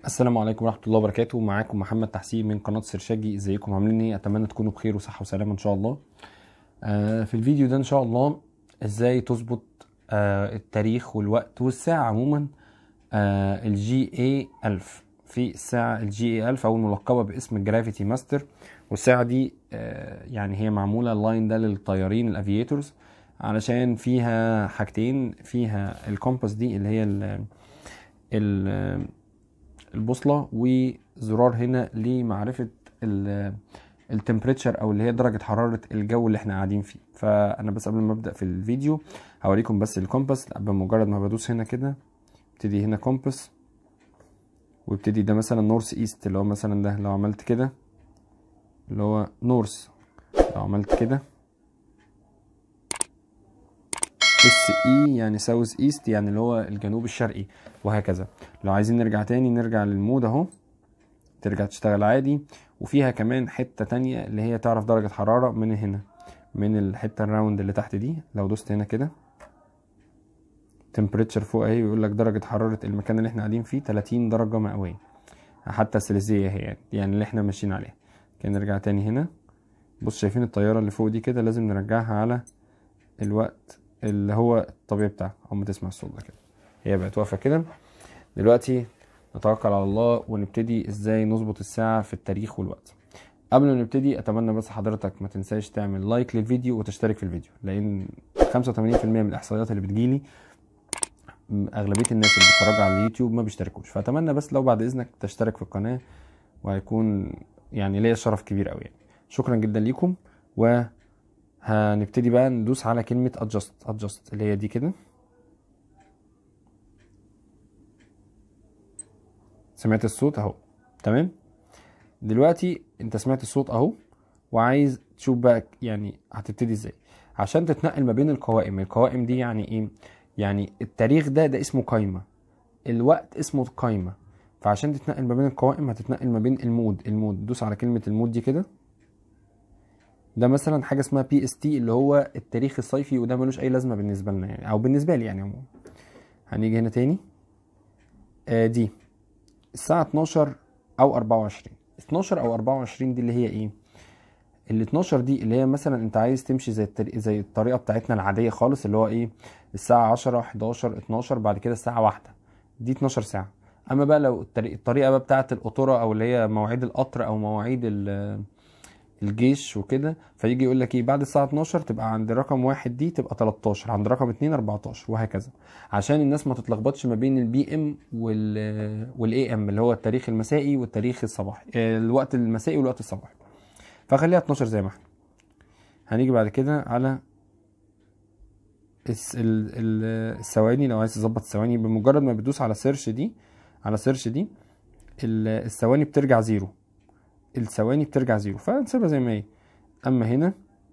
السلام عليكم ورحمة الله وبركاته معاكم محمد تحسين من قناة سرشاجي ازيكم عاملين ايه اتمنى تكونوا بخير وصحة وسلامة ان شاء الله آه في الفيديو ده ان شاء الله ازاي تظبط آه التاريخ والوقت والساعة عموما آه الجي اي 1000 في الساعة الجي اي 1000 او الملقبة باسم الجرافيتي ماستر والساعة دي آه يعني هي معمولة اللاين ده للطيارين الافييتورز علشان فيها حاجتين فيها الكومباس دي اللي هي ال ال البوصله وزرار هنا لمعرفه التمبريتشر او اللي هي درجه حراره الجو اللي احنا قاعدين فيه فانا بس قبل ما ابدا في الفيديو هوريكم بس الكومباس بمجرد ما بدوس هنا كده ابتدي هنا كومباس ويبتدي ده مثلا نورث ايست اللي هو مثلا ده لو عملت كده اللي هو نورث لو عملت كده اس اي يعني ساوث ايست يعني اللي هو الجنوب الشرقي وهكذا لو عايزين نرجع تاني نرجع للمود اهو ترجع تشتغل عادي وفيها كمان حته تانية اللي هي تعرف درجه حراره من هنا من الحته الراوند اللي تحت دي لو دوست هنا كده تمبريتشر فوق اهي بيقول لك درجه حراره المكان اللي احنا قاعدين فيه 30 درجه مئويه حتى سليزيه هي يعني اللي احنا ماشيين عليها كده نرجع تاني هنا بص شايفين الطياره اللي فوق دي كده لازم نرجعها على الوقت اللي هو الطبيعي بتاعها او ما تسمع الصوت ده كده هي بقت واقفه كده دلوقتي نتوكل على الله ونبتدي ازاي نظبط الساعه في التاريخ والوقت قبل ما نبتدي اتمنى بس حضرتك ما تنساش تعمل لايك للفيديو وتشترك في الفيديو لان 85% من الاحصائيات اللي بتجيلي اغلبيه الناس اللي بيتفرجوا على اليوتيوب ما بيشتركوش فاتمنى بس لو بعد اذنك تشترك في القناه وهيكون يعني ليا شرف كبير قوي يعني شكرا جدا ليكم و هنبتدي بقى ندوس على كلمة adjust adjust اللي هي دي كده سمعت الصوت اهو تمام دلوقتي انت سمعت الصوت اهو وعايز تشوف بقى يعني هتبتدي ازاي عشان تتنقل ما بين القوائم القوائم دي يعني ايه يعني التاريخ ده ده اسمه قايمة الوقت اسمه قايمة فعشان تتنقل ما بين القوائم هتتنقل ما بين المود المود دوس على كلمة المود دي كده ده مثلا حاجه اسمها بي اس تي اللي هو التاريخ الصيفي وده ملوش اي لازمه بالنسبه لنا يعني او بالنسبه لي يعني عموما هنيجي هنا تاني آه دي الساعه 12 او 24 12 او 24 دي اللي هي ايه ال 12 دي اللي هي مثلا انت عايز تمشي زي التري... زي الطريقه بتاعتنا العاديه خالص اللي هو ايه الساعه 10 11 12 بعد كده الساعه 1 دي 12 ساعه اما بقى لو الطريقه بقى بتاعه القطوره او اللي هي مواعيد القطر او مواعيد الجيش وكده فيجي يقول لك ايه بعد الساعه 12 تبقى عند رقم واحد دي تبقى 13 عند رقم 2 14 وهكذا عشان الناس ما تتلخبطش ما بين البي ام وال والاي ام اللي هو التاريخ المسائي والتاريخ الصباحي الوقت المسائي والوقت الصباحي فخليها 12 زي ما احنا هنيجي بعد كده على الثواني لو عايز تظبط الثواني بمجرد ما بتدوس على سيرش دي على سيرش دي الثواني بترجع زيرو الثواني بترجع زيرو فنسيبها زي ما هي اما هنا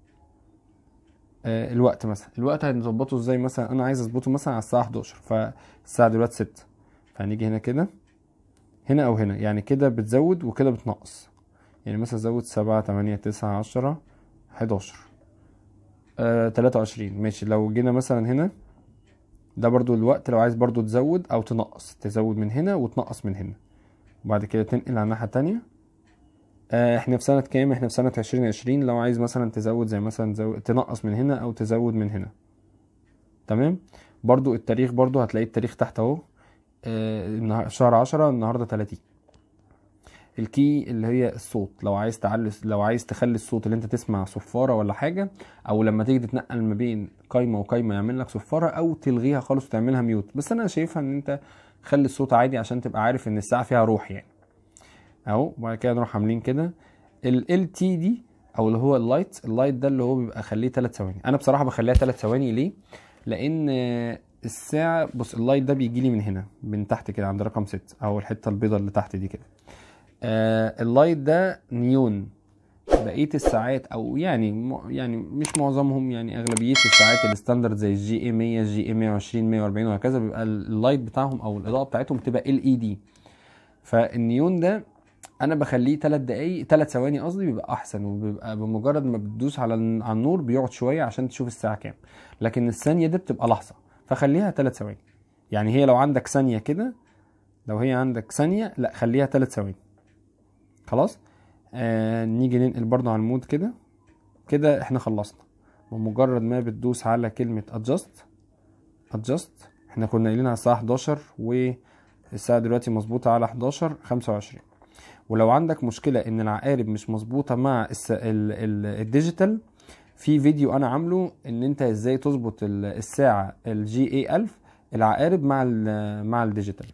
آه الوقت مثلا الوقت هنظبطه ازاي مثلا انا عايز اظبطه مثلا على الساعه 11 فالساعه دلوقتي 6 فهنيجي هنا كده هنا او هنا يعني كده بتزود وكده بتنقص يعني مثلا زود 7 8 9 10 11 آه 23 ماشي لو جينا مثلا هنا ده برضو الوقت لو عايز برضو تزود او تنقص تزود من هنا وتنقص من هنا وبعد كده تنقل على الناحيه التانية احنا في سنة كام احنا في سنة عشرين عشرين لو عايز مثلا تزود زي مثلا تزود تنقص من هنا او تزود من هنا تمام برضو التاريخ برضو هتلاقي التاريخ تحت اهو اه شهر عشرة النهاردة تلاتين الكي اللي هي الصوت لو عايز تعلي لو عايز تخلي الصوت اللي انت تسمع صفارة ولا حاجة او لما تيجي تتنقل ما بين قايمة وقايمة يعمل لك صفارة او تلغيها خالص وتعملها ميوت بس انا شايفها ان انت خلي الصوت عادي عشان تبقى عارف ان الساعة فيها روح يعني اهو وبعد كده نروح عاملين كده ال تي دي او اللي هو اللايت اللايت ده اللي هو بيبقى خليه 3 ثواني انا بصراحه بخليها 3 ثواني ليه لان الساعه بص اللايت ده بيجي لي من هنا من تحت كده عند رقم 6 او الحته البيضاء اللي تحت دي كده آه اللايت ده نيون بقيه الساعات او يعني يعني مش معظمهم يعني اغلبيه الساعات الستاندرد زي الجي اي 100 جي اي 120 140 وهكذا بيبقى اللايت بتاعهم او الاضاءه بتاعتهم بتبقى ال اي دي فالنيون ده انا بخليه 3 دقايق 3 ثواني قصدي بيبقى احسن وبيبقى بمجرد ما بتدوس على على النور بيقعد شويه عشان تشوف الساعه كام لكن الثانيه دي بتبقى لحظه فخليها 3 ثواني يعني هي لو عندك ثانيه كده لو هي عندك ثانيه لا خليها 3 ثواني خلاص آه نيجي ننقل برضو على المود كده كده احنا خلصنا بمجرد ما بتدوس على كلمة adjust adjust احنا كنا قايلين على الساعة 11 والساعة دلوقتي مظبوطة على 11 25 ولو عندك مشكلة ان العقارب مش مظبوطة مع الس... ال... ال... الديجيتال في فيديو انا عامله ان انت ازاي تظبط ال- الساعة الجي اي 1000 العقارب مع ال... مع الديجيتال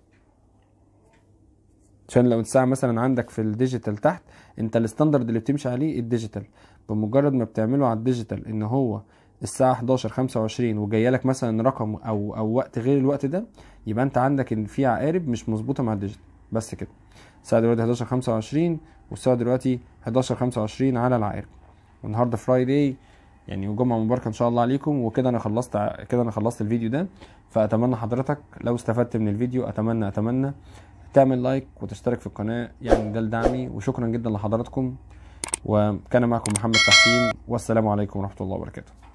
عشان لو الساعة مثلا عندك في الديجيتال تحت انت الستاندرد اللي بتمشي عليه الديجيتال بمجرد ما بتعمله على الديجيتال ان هو الساعة 11 25 وجايه لك مثلا رقم او او وقت غير الوقت ده يبقى انت عندك ان في عقارب مش مظبوطة مع الديجيتال بس كده الساعة دلوقتي 11 25 والساعة دلوقتي 11 25 على العقارب والنهارده فرايداي يعني وجمعة مباركة ان شاء الله عليكم وكده انا خلصت ع- كده انا خلصت الفيديو ده فاتمنى حضرتك لو استفدت من الفيديو اتمنى اتمنى تعمل لايك وتشترك في القناة يعني ده لدعمي وشكرا جدا لحضراتكم وكان معكم محمد تحسين والسلام عليكم ورحمة الله وبركاته